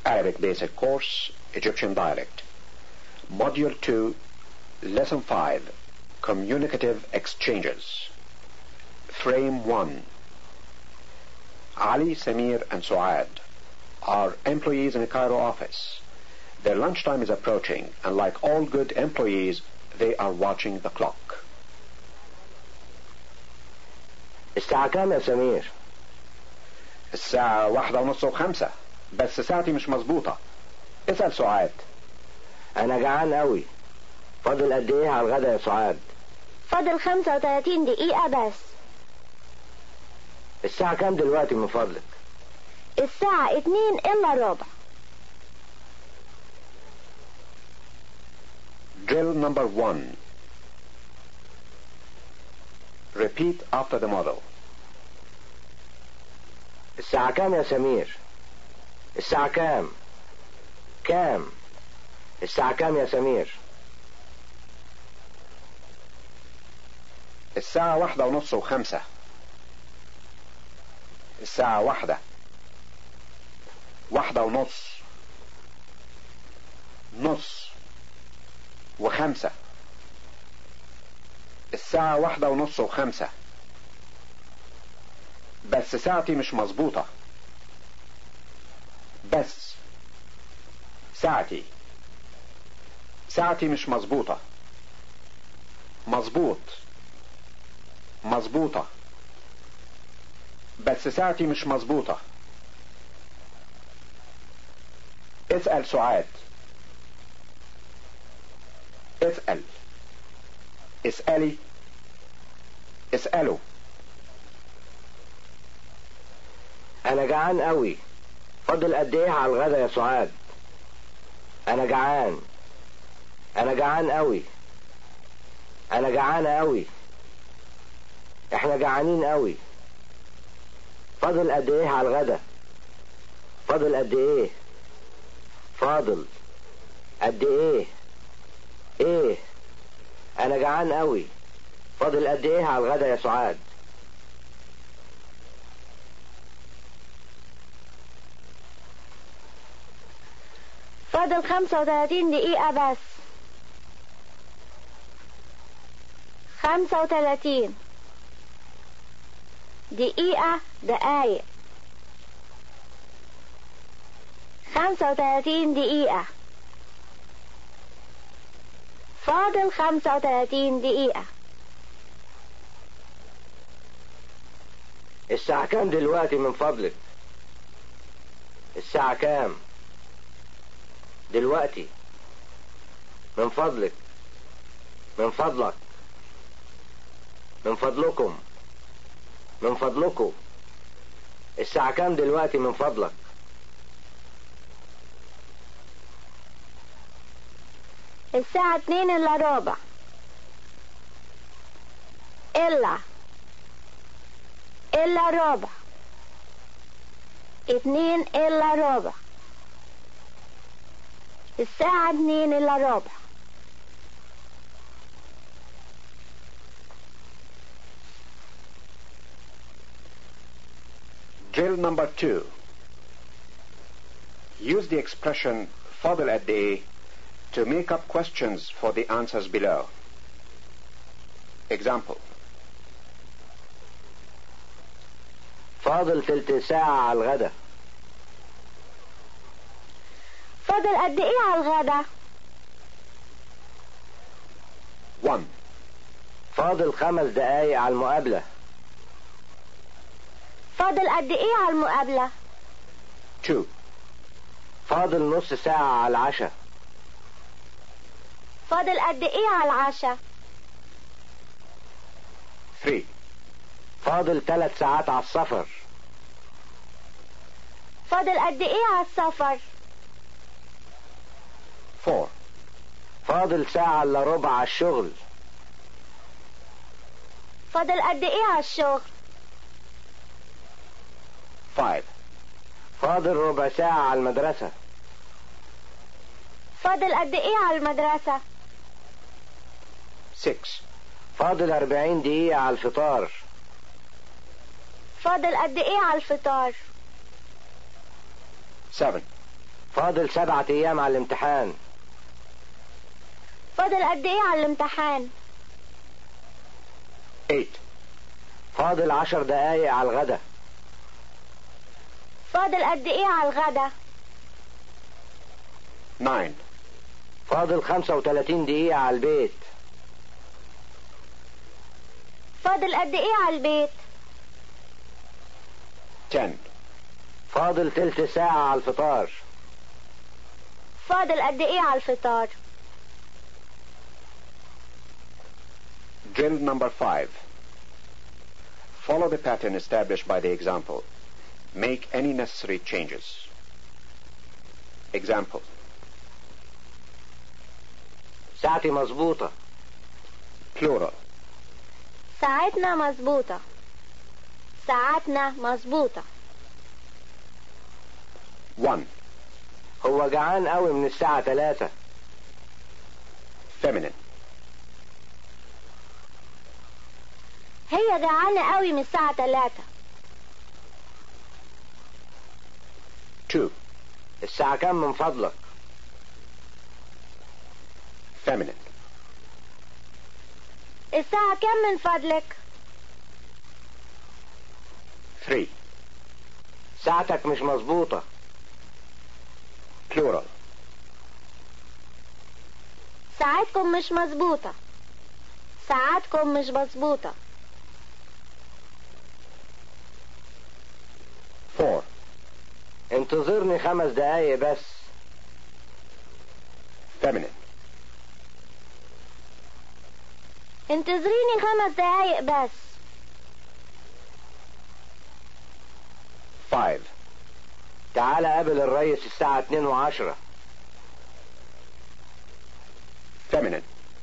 Arabic Basic Course, Egyptian Dialect. Module 2, Lesson 5, Communicative Exchanges. Frame 1. Ali, Samir, and Suad are employees in a Cairo office. Their lunchtime is approaching, and like all good employees, they are watching the clock. الساعة كام يا سمير؟ الساعة واحدة ونص وخمسة بس ساعتي مش مظبوطة اسأل سعاد أنا جعان قوي فاضل قد إيه على الغدا يا سعاد؟ فاضل 35 دقيقة بس الساعة كام دلوقتي من فضلك؟ الساعة اتنين إلا ربع Drill number one. Repeat after the model. الساعة كام يا سمير؟ الساعة كام؟ كام؟ الساعة كام يا سمير؟ الساعة واحدة ونص وخمسة الساعة واحدة واحدة ونص نص وخمسة الساعة واحدة ونص وخمسة بس ساعتي مش مظبوطة بس ساعتي ساعتي مش مظبوطة مظبوط مظبوطة بس ساعتي مش مظبوطة اسأل سعاد اسأل اسألي اسألوا أنا جعان قوي فاضل قد إيه على الغدا يا سعاد؟ أنا جعان أنا جعان قوي أنا جعان قوي إحنا جعانين قوي فاضل قد إيه على الغدا؟ فاضل قد إيه؟ فاضل قد إيه؟ إيه؟ أنا جعان قوي فاضل قد إيه على الغدا يا سعاد؟ فاضل 35 دقيقة بس 35 دقيقة دقايق 35 دقيقة فاضل 35 دقيقة الساعة كام دلوقتي من فضلك؟ الساعة كام؟ دلوقتي من فضلك من فضلك من فضلكم من فضلكم الساعة كام دلوقتي من فضلك الساعة اتنين إلا ربع إلا إلا ربع اتنين إلا ربع الساعة اتنين إلا ربع Drill number two. Use the expression فاضل قد إيه to make up questions for the answers below. Example. فاضل تلت ساعة على الغدا فاضل قد إيه على الغدا 1. فاضل خمس دقايق على المقابلة فاضل قد إيه على المقابلة 2. فاضل نص ساعة على العشاء فاضل قد إيه على العشاء 3. فاضل ثلاث ساعات على السفر فاضل قد إيه على السفر 4. فاضل ساعة الا ربع على الشغل فاضل قد إيه على الشغل 5. فاضل ربع ساعة على المدرسة فاضل قد إيه على المدرسة 6. فاضل أربعين دقيقة على الفطار فاضل قد إيه على الفطار 7. فاضل سبعة أيام على الامتحان فاضل قد ايه على الامتحان 8 فاضل عشر دقايق على الغدا فاضل قد ايه على الغدا 9 فاضل خمسة وتلاتين دقيقة على البيت فاضل قد ايه على البيت 10 فاضل تلت ساعة على الفطار فاضل قد ايه على الفطار Drill number 5 Follow the pattern established by the example. Make any necessary changes. Example ساعتي مظبوطة Plural ساعتنا مظبوطة ساعتنا مظبوطة 1 هو جعان قوي من الساعة تلاتة Feminine هي جعانة قوي من الساعة تلاتة 2 الساعة كام من فضلك Feminine الساعة كام من فضلك 3 ساعتك مش مظبوطة Plural ساعتكم مش مظبوطة ساعتكم مش مظبوطة 4 انتظرني خمس دقايق بس Feminine انتظريني خمس دقايق بس 5 تعال قابل الريس الساعة اتنين وعشرة Feminine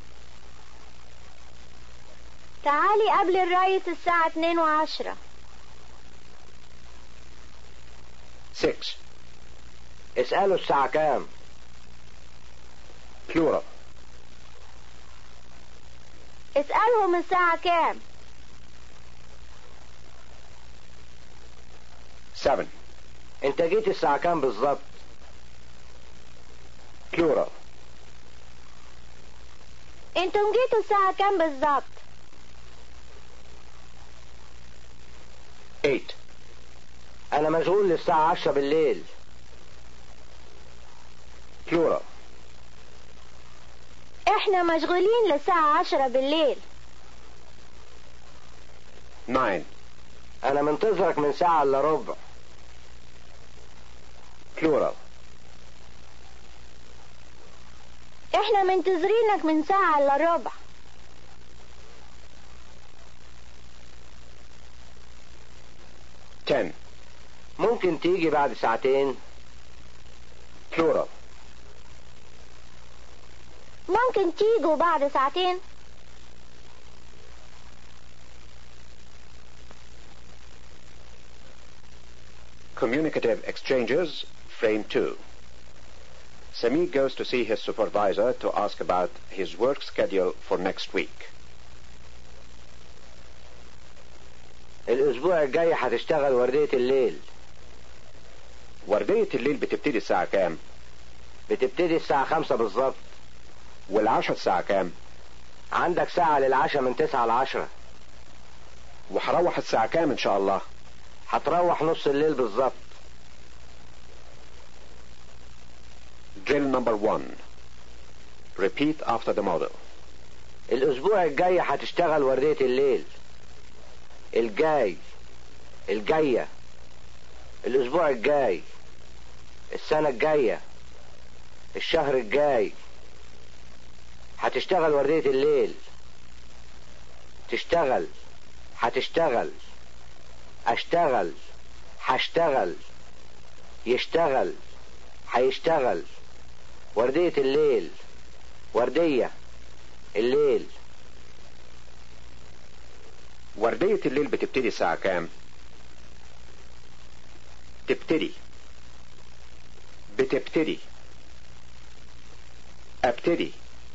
تعالي قبل الريس الساعة اتنين وعشرة 6 اسأله الساعة كام Plural اسألهم الساعة كام 7 انت جيت الساعة كام بالظبط Plural انتم جيتوا الساعة كام بالظبط 8 انا مشغول للساعة عشرة بالليل Plural احنا مشغولين للساعة عشرة بالليل 9 انا منتظرك من ساعة الا ربع Plural احنا منتظرينك من ساعة الا ربع 10 ممكن تيجي بعد ساعتين Plural ممكن تيجوا بعد ساعتين Communicative exchanges, frame 2. Sami goes to see his supervisor to ask about his work schedule for next week. الاسبوع الجاي هتشتغل وردية الليل وردية الليل بتبتدي الساعة كام؟ بتبتدي الساعة خمسة بالظبط والعشاء الساعة كام؟ عندك ساعة للعشاء من تسعة لعشرة وهروح الساعة كام إن شاء الله؟ هتروح نص الليل بالظبط Drill number one. Repeat after the model. الاسبوع الجاي هتشتغل وردية الليل الجاي الجاية الاسبوع الجاي السنة الجاية الشهر الجاي هتشتغل وردية الليل تشتغل هتشتغل اشتغل هشتغل يشتغل هيشتغل وردية الليل وردية الليل وردية الليل بتبتدي الساعة كام؟ تبتدي بتبتدي ابتدي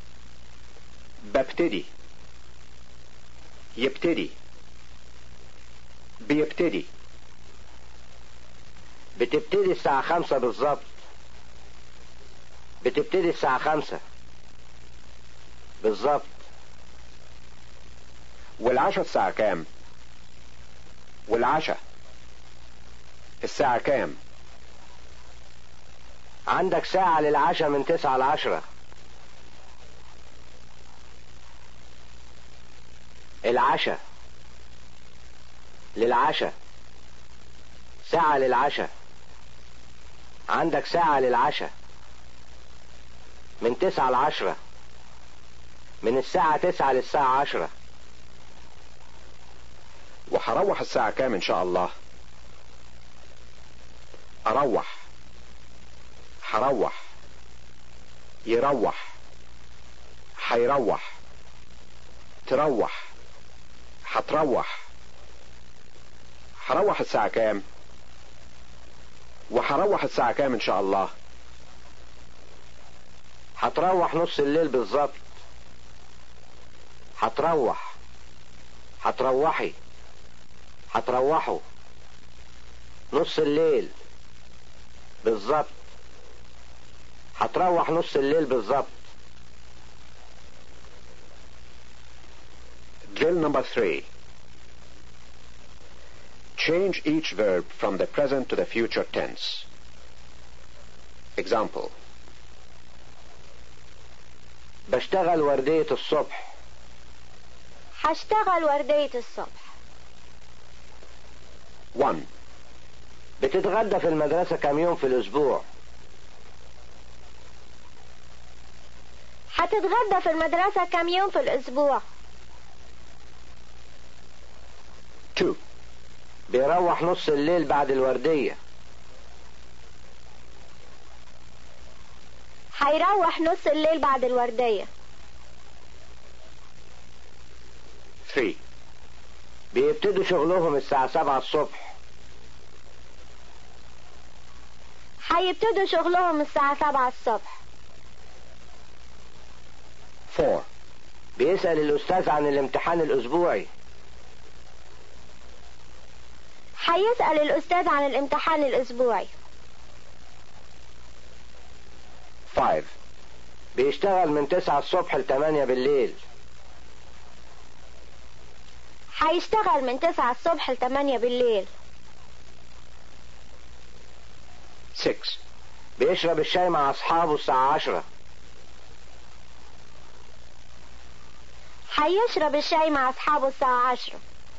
ببتدي يبتدي بيبتدي بتبتدي الساعة خمسة بالظبط بتبتدي الساعة خمسة بالظبط والعشاء الساعة كام والعشاء الساعة كام عندك ساعة للعشاء من تسعة لعشرة العشاء للعشاء ساعة للعشاء عندك ساعة للعشاء من تسعة لعشرة من الساعة تسعة للساعة عشرة وهروح الساعة كام إن شاء الله أروح هروح يروح هيروح تروح هتروح هروح الساعة كام وهروح الساعة كام إن شاء الله هتروح نص الليل بالظبط هتروح هتروحي هتروحوا نص الليل بالظبط هتروح نص الليل بالظبط Drill number three. Change each verb from the present to the future tense. Example. بشتغل وردية الصبح هشتغل وردية الصبح 1. بتتغدى في المدرسة كام يوم في الأسبوع هتتغدى في المدرسة كم يوم في الأسبوع 2. بيروح نص الليل بعد الوردية هيروح نص الليل بعد الوردية 3. بيبتدوا شغلهم الساعة سبعة الصبح هيبتدوا شغلهم الساعة سبعة الصبح 4. بيسأل الأستاذ عن الامتحان الأسبوعي هيسأل الأستاذ عن الامتحان الأسبوعي 5. بيشتغل من تسعة الصبح لتمانية بالليل هيشتغل من تسعة الصبح لتمانية بالليل 6. بيشرب الشاي مع أصحابه الساعة عشرة هيشرب الشاي مع أصحابه الساعة عشرة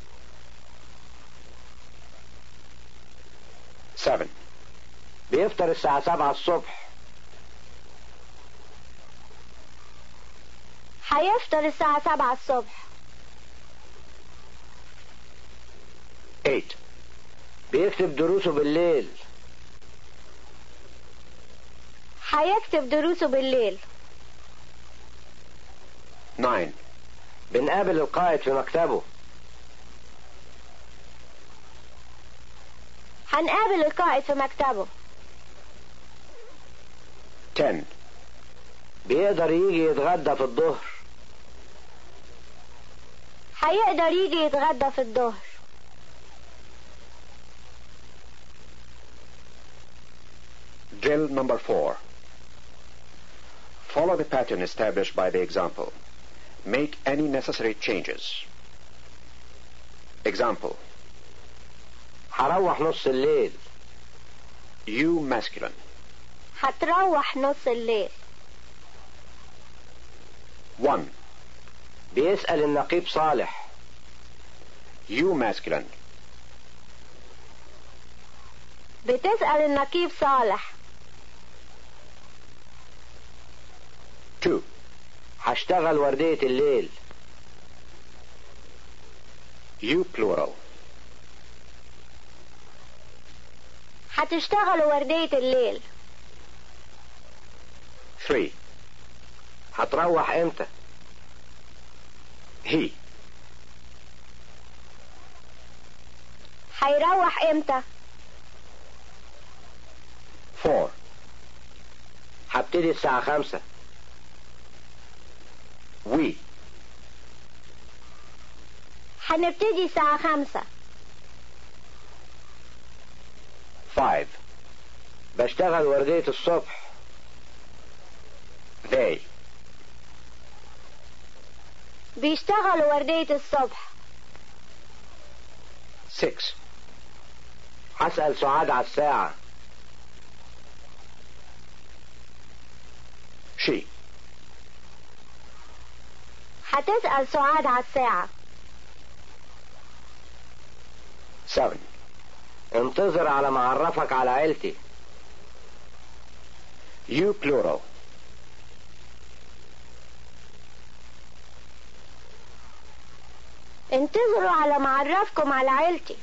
7. بيفطر الساعة سبعة الصبح هيفطر الساعة سبعة الصبح 8. بيكتب دروسه بالليل هيكتب دروسه بالليل 9. بنقابل القائد في مكتبه هنقابل القائد في مكتبه 10. بيقدر يجي يتغدى في الظهر هيقدر يجي يتغدى في الظهر Drill number 4. Follow the pattern established by the example. Make any necessary changes. Example. هروح نص الليل You masculine. هتروح نص الليل 1. بيسأل النقيب صالح You masculine. بتسأل النقيب صالح 2. هشتغل وردية الليل You plural. هتشتغل وردية الليل 3. هتروح امتى He. هيروح امتى 4. هبتدي الساعة خمسة We. هنبتدي الساعة خمسة 5. بشتغل وردية الصبح They. بيشتغلوا وردية الصبح 6. هسأل سعاد على الساعة She. هتسأل سعاد على الساعة 7. انتظر على ما اعرفك على عيلتي You plural. انتظروا على ما اعرفكم على عيلتي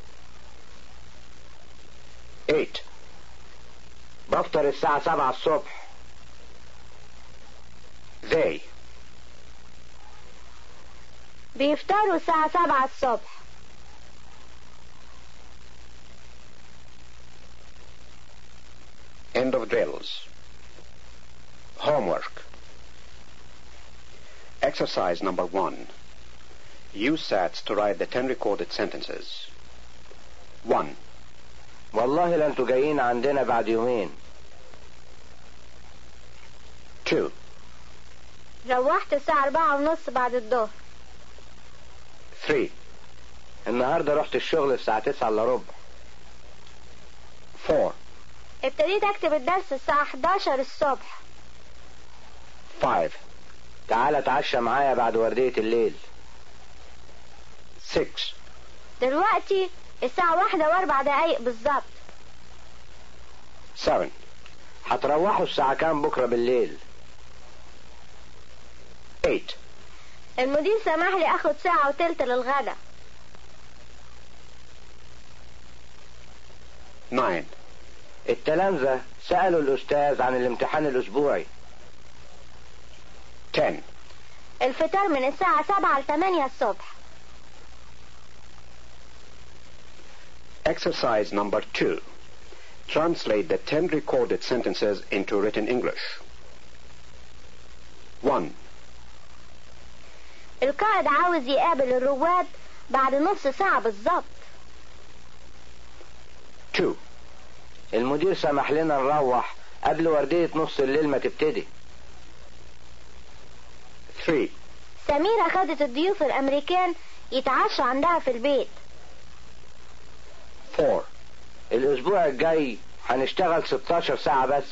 8. بفطر الساعة سبعة الصبح They. بيفطروا الساعة سبعة الصبح End of drills. Homework. Exercise number one. Use SATs to write the 10 recorded sentences. 1. والله لا انتوا جايين عندنا بعد يومين 2. روحت الساعة أربعة ونص بعد الظهر 3. النهاردة رحت الشغل الساعة تسعة الا ربع 4. ابتديت أكتب الدرس الساعة 11 الصبح 5. تعال اتعشى معايا بعد وردية الليل 6. دلوقتي الساعة واحدة وأربع دقايق بالظبط 7. هتروحوا الساعة كام بكرة بالليل 8. المدير سمح لي أخد ساعة وتلت للغدا 9. التلامذة سألوا الأستاذ عن الامتحان الأسبوعي 10. الفطار من الساعة سبعة لتمانية الصبح Exercise number 2. Translate the 10 recorded sentences into written English. 1. القائد عاوز يقابل الرواد بعد نص ساعة بالظبط 2. المدير سمح لنا نروح قبل وردية نص الليل ما تبتدي 3. سميرة خدت الضيوف الأمريكان يتعشوا عندها في البيت 4. الأسبوع الجاي هنشتغل 16 ساعة بس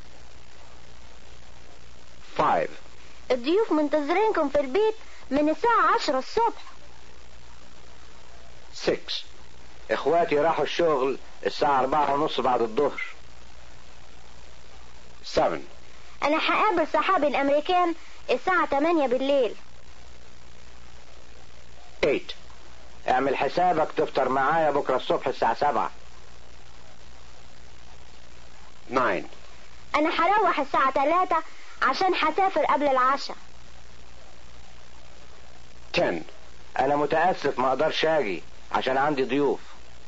5. الضيوف منتظرينكم في البيت من الساعة عشرة الصبح 6. إخواتي راحوا الشغل الساعة أربعة ونص بعد الظهر 7. أنا هقابل صحابي الأمريكان الساعة 8 بالليل 8. اعمل حسابك تفطر معايا بكرة الصبح الساعة سبعة 9. أنا هروح الساعة 3 عشان هسافر قبل العشاء 10. أنا متأسف ما أقدرش أجي عشان عندي ضيوف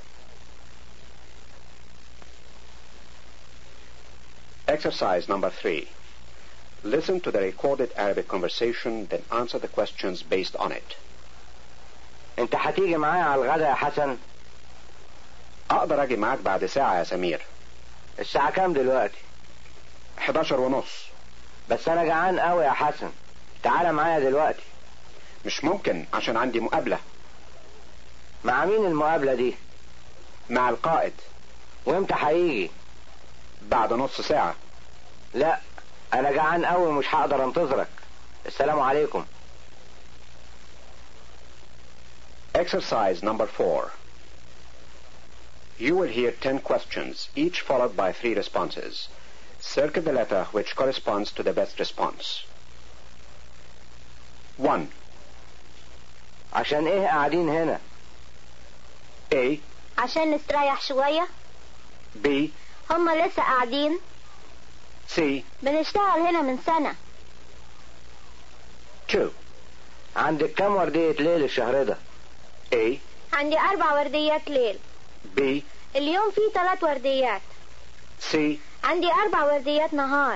Exercise number 3. Listen to the recorded Arabic conversation, then answer the questions based on it. أنت هتيجي معايا على الغدا يا حسن أقدر أجي معاك بعد ساعة يا سمير الساعة كام دلوقتي 11 ونص بس أنا جعان قوي يا حسن تعالى معايا دلوقتي مش ممكن عشان عندي مقابلة مع مين المقابلة دي مع القائد وامتى هيجي بعد نص ساعة لا أنا جعان قوي مش هقدر أنتظرك السلام عليكم Exercise number 4. You will hear 10 questions, each followed by three responses. Circle the letter which corresponds to the best response. 1. عشان إيه قاعدين هنا A, عشان نستريح شوية B, هما لسه قاعدين C, بنشتغل هنا من سنة 2. عندك كام وردية ليل الشهر ده A, عندي أربع ورديات ليل B, اليوم فيه ثلاث ورديات C, عندي أربع ورديات نهار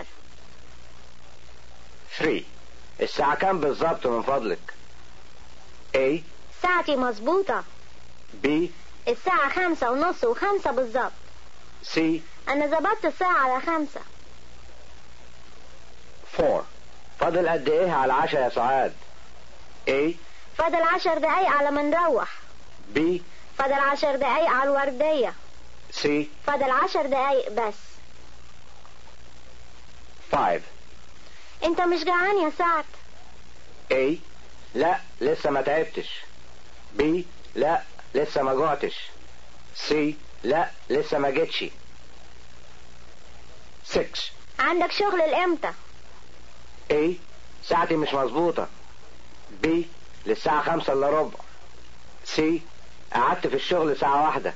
3. الساعة كام بالظبط من فضلك A, ساعتي مظبوطة B, الساعة خمسة ونص وخمسة بالظبط C, أنا ظبطت الساعة على خمسة 4 فاضل قد ايه على العشاء يا سعاد A فاضل عشر دقايق على ما نروح B فاضل عشر دقايق على الوردية C فاضل عشر دقايق بس 5 انت مش جعان يا سعد A لا لسه ما تعبتش B لا لسه ما جوعتش C لا لسه ما جيتش 6 عندك شغل الامتى A ساعتي مش مظبوطة B للساعة خمسة الا ربع C قعدت في الشغل ساعة واحدة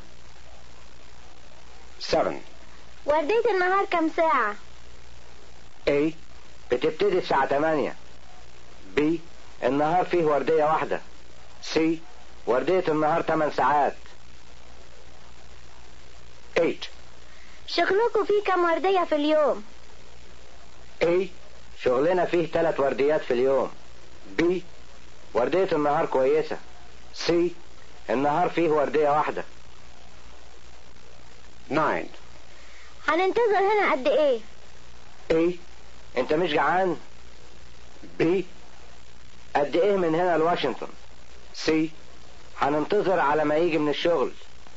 7 وردية النهار كام ساعة A بتبتدي الساعة تمانية B النهار فيه وردية واحدة C وردية النهار تمن ساعات 8 شغلكوا فيه كام وردية في اليوم A شغلنا فيه ثلاث ورديات في اليوم B وردية النهار كويسة C النهار فيه وردية واحدة 9 هننتظر هنا قد ايه A انت مش جعان B قد ايه من هنا لواشنطن C هننتظر على ما يجي من الشغل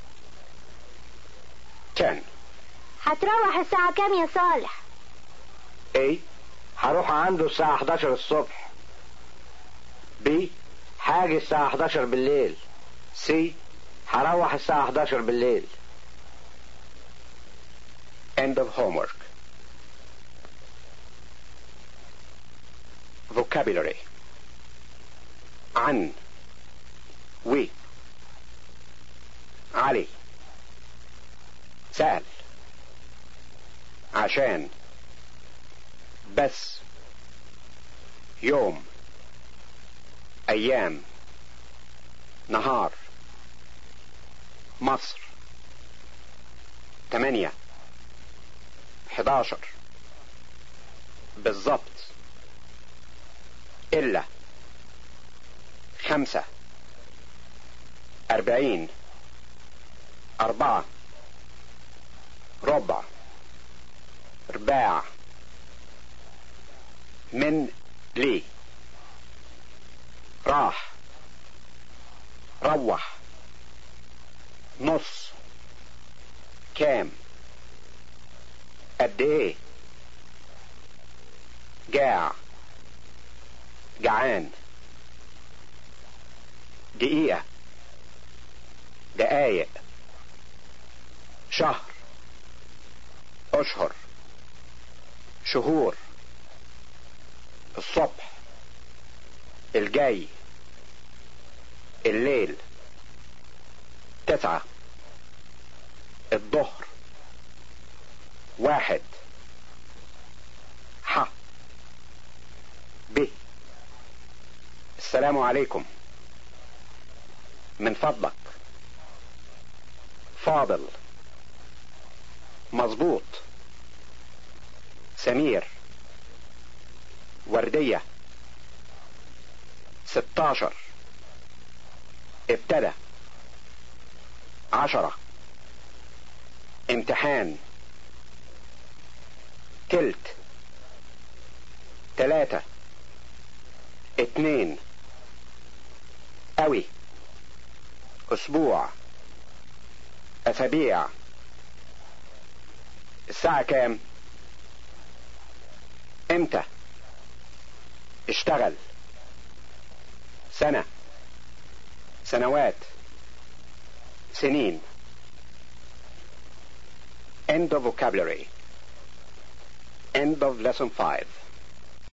10 هتروح الساعة كام يا صالح A هروح عنده الساعة 11 الصبح B حاجة الساعة 11 بالليل C هروح الساعة 11 بالليل End of homework. Vocabulary عن وي علي سأل عشان بس يوم أيام نهار مصر تمانية حداشر بالظبط إلا خمسة أربعين أربعة ربع رباع من لي راح روح نص كام قد ايه جاع جعان دقيقة دقايق شهر أشهر شهور الصبح الجاي الليل تسعة الظهر واحد ح ب السلام عليكم من فضلك فاضل مظبوط سمير وردية ستاشر ابتدى عشرة امتحان تلت تلاتة اتنين قوي اسبوع اسابيع الساعة كام امتى اشتغل سنة سنوات سنين End of vocabulary. End of lesson 5.